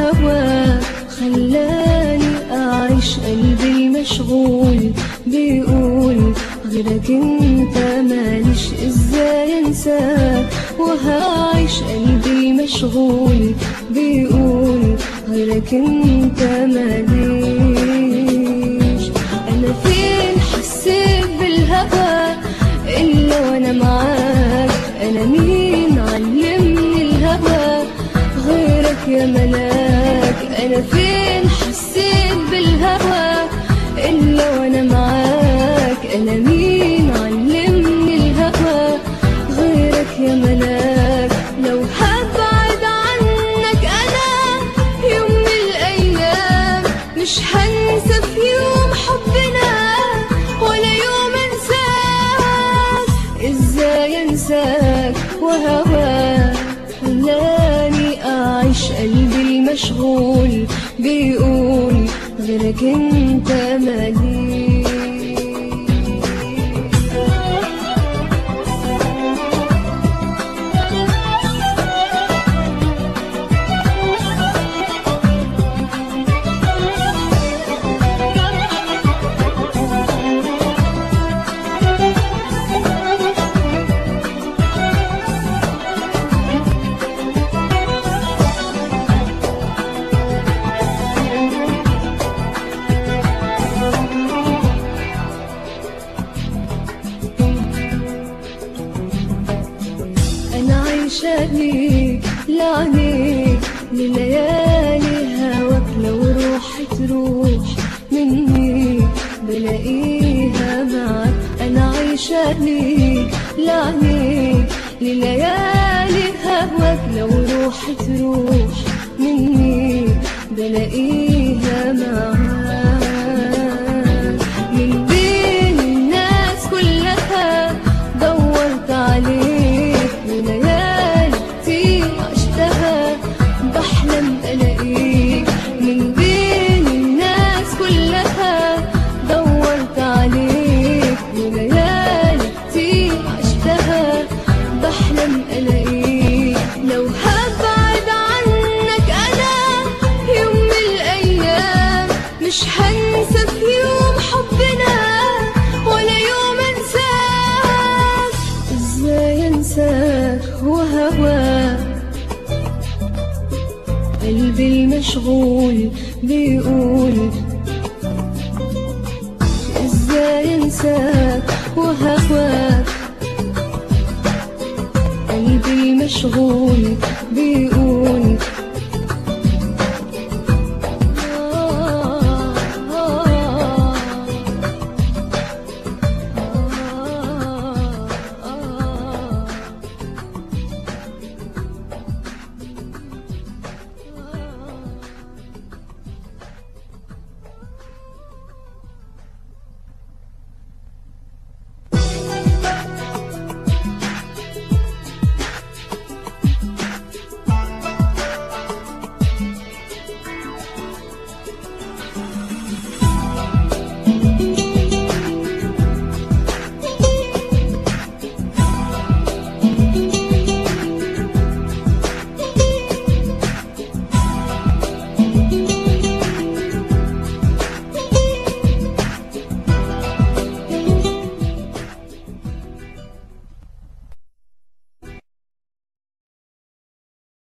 وهواه خلاني أعيش قلبي المشغول بيقول غيرك انت ماليش ازاي انساك وهعيش قلبي المشغول بيقول غيرك انت ماليش انا فين حسيت بالهوى الا وانا معاك انا مين علمني الهوى غيرك يا ملاك انا فين حسيت بالهوى الا وانا معاك انا مين علمني الهوى غيرك يا ملاك لو هبعد عنك انا يوم من الايام مش هنسى في يوم حبنا ولا يوم انساك ازاي انساك وهواك خلاني اعيش قلبي المشغول بيقول غيرك انت مالي أنا عايشة ليك لعنيك لليالي هواك لو روحي تروح مني بلاقيها معك أنا عايشة ليك لعنيك لليالي هواك لو روحي تروح مني بلاقيها معك من بين الناس كلها دورت عليك وليالي كتير عشتها بحلم الاقيك من بين الناس كلها دورت عليك وليالي كتير عشتها بحلم الاقيك لو هبعد عنك انا يوم من الايام مش هنسى في يوم حبنا ولا يوم انساك ازاي انساك وهواك قلبي المشغول بيقول ازاي انساك وهواك قلبي المشغول بيقول